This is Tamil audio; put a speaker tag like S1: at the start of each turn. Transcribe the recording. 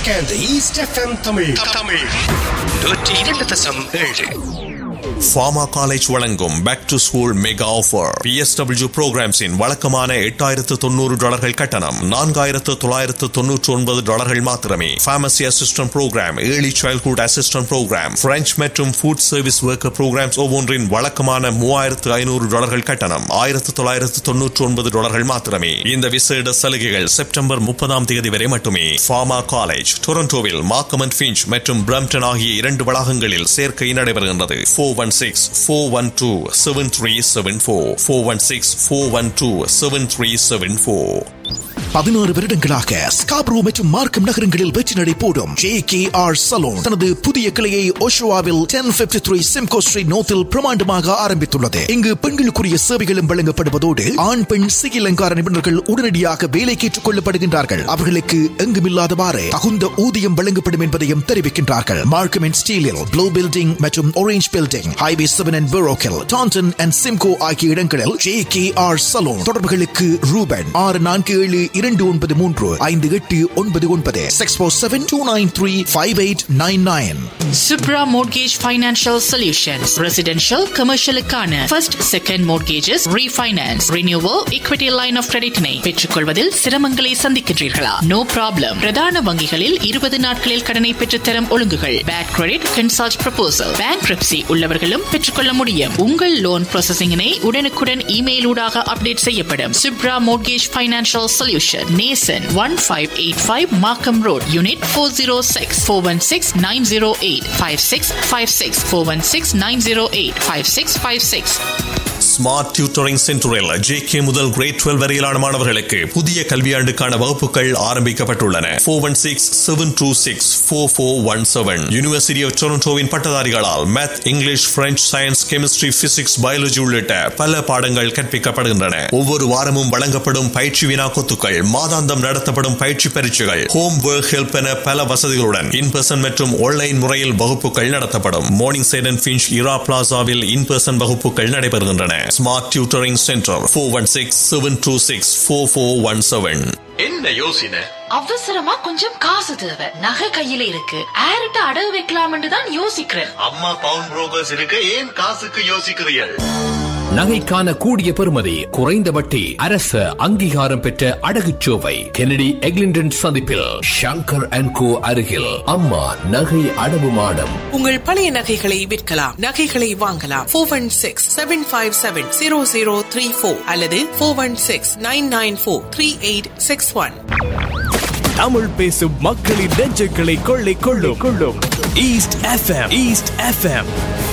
S1: Weekend east FM Tamil Tamil நூற்றி இரண்டு தசம் ஏழு
S2: ஃபார்மா காலேஜ் வழங்கும் back to school mega offer PSW ப்ரோக்ராம்ஸின் வழக்கமான எட்டாயிரத்து தொண்ணூறு டாலர்கள் கட்டணம் நான்காயிரத்து தொள்ளாயிரத்து தொன்னூற்று ஒன்பது டாலர்கள் மாத்திரமே pharmacy assistant program early childhood assistant program French மற்றும் ஃபுட் சர்வீஸ் ஒர்க்கர் ப்ரோக்ராம்ஸ் ஒவ்வொன்றின் வழக்கமான மூவாயிரத்து ஐநூறு டாலர்கள் கட்டணம் ஆயிரத்து தொள்ளாயிரத்து தொன்னூற்று ஒன்பது டாலர்கள் மாத்திரமே இந்த விசேட சலுகைகள் செப்டம்பர் முப்பதாம் தேதி வரை மட்டுமே ஃபார்மா காலேஜ் டொரண்டோவில் மார்க்கம் அண்ட் ஃபிஞ்ச் மற்றும் பிரம்டன் ஆகிய இரண்டு வளாகங்களில் சேர்க்கை நடைபெறுகின்றது four one six four one two seven three seven four four one six four one two seven three seven four
S3: பதினாறு வருடங்களாக ஸ்காப்ரோ மற்றும் மார்க்கம் நகரங்களில் வெற்றி நடை போடும் ஜே கே ஆர் சலூன் தனது புதிய கிளையை ஓஷோவாவில் ten fifty three Simcoe street நோத்தில் பிரமாண்டமாக ஆரம்பித்துள்ளது இங்கு பெண்களுக்குரிய சேவைகளும் வழங்கப்படுவதோடு ஆண் பெண் சிகை அலங்கார நிபுணர்கள் உடனடியாக வேலைக்கு ஏற்றுக் கொள்ளப்படுகின்றார்கள் அவர்களுக்கு எங்குமில்லாதவாறு தகுந்த ஊதியம் வழங்கப்படும் என்பதையும் தெரிவிக்கின்றார்கள் மார்க்கம் அண்ட் ஸ்டீலில் ப்ளூ பில்டிங் மற்றும் orange building highway seven and பெரோக்கில் டான்டன் அண்ட் சிம்கோ ஆகிய இடங்களில் ஜே கே ஆர் சலூன் தொடர்புகளுக்கு ரூபன் ஆறு நான்கு ஏழு இரண்டு ஒன்பது மூன்று ஐந்து எட்டு ஒன்பது ஒன்பது six four seven two nine three five eight nine nine
S4: Subra Mortgage Financial Solutions. Residential, commercialuக்கான first, second mortgages, refinance, renewal, equity line of creditனை பெற்றுக்கொள்வதில் சிரமங்களை சந்திக்கின்றீர்களா நோ ப்ராப்ளம் பிரதான வங்கிகளில் இருபது நாட்களில் கடனை பெற்றுத்தரும் ஒழுங்குகள் bad credit consult proposal bankruptcy உள்ளவர்களும் பெற்றுக்கொள்ள முடியும் உங்கள் லோன் ப்ராசஸிங்கினை உடனுக்குடன் இமெயில் ஊடாக அப்டேட் செய்யப்படும் சுப்ரா மோர்கேஜ் ஃபைனான்சியல் சொல்யூஷன் நேசன் one five eight five Markham road unit four zero six four one six nine zero eight five six five six four one six nine zero eight five six five six
S2: smart tutoring சென்டரில் ஜே கே முதல் கிரேட் டுவெல் வரையிலான மாணவர்களுக்கு புதிய கல்வியாண்டுக்கான வகுப்புகள் ஆரம்பிக்கப்பட்டுள்ளன four one six seven two six four four one seven university of டொரண்டோவின் பட்டதாரிகளால் math English French science chemistry physics biology உள்ளிட்ட பல பாடங்கள் கற்பிக்கப்படுகின்றன ஒவ்வொரு வாரமும் வழங்கப்படும் பயிற்சி வினாக்கொத்துக்கள் மாதாந்தம் நடத்தப்படும் பயிற்சி பரீட்சைகள் ஹோம் ஒர்க் ஹெல்ப் என பல வசதிகளுடன் இன் பர்சன் மற்றும் ஆன்லைன் முறையில் வகுப்புகள் நடத்தப்படும் மார்னிங் சைட் அண்ட் ஃபின்ச் இரா பிளாசாவில் இன் பர்சன் வகுப்புகள் நடைபெறுகின்றன smart tutoring center four one six seven two six four four one seven
S1: என்ன யோசனை
S4: அவசரமா கொஞ்சம் காசு தேவை நகை கையில இருக்கு ஆர்ட்ட அடகு வைக்கலாம்னு தான் யோசிக்கிறேன்
S1: அம்மா பவுன் புரோக்கர்ஸ் இருக்க ஏன் காசுக்கு யோசிக்கிறீர்கள்
S5: நகைக்கான கூடிய பெறுமதி குறைந்த வட்டி அரசு அங்கீகாரம் பெற்ற அடகுச்சோவை கெனடி எக்லிண்டன் சந்திப்பில் ஷங்கர் அண்ட் கோ அருகில் அம்மா நகை அடவு மாடம்
S6: உங்கள் பழைய நகைகளை விற்கலாம் நகைகளை வாங்கலாம் four one six seven five seven zero zero three four அல்லது four one six nine nine four three eight six one
S7: தமிழ் பேசும் மக்களின் நெஞ்சங்களை கொள்ளை கொள்ளும் கொள்ளும் ஈஸ்ட் எஃப்எம் ஈஸ்ட் எஃப்எம்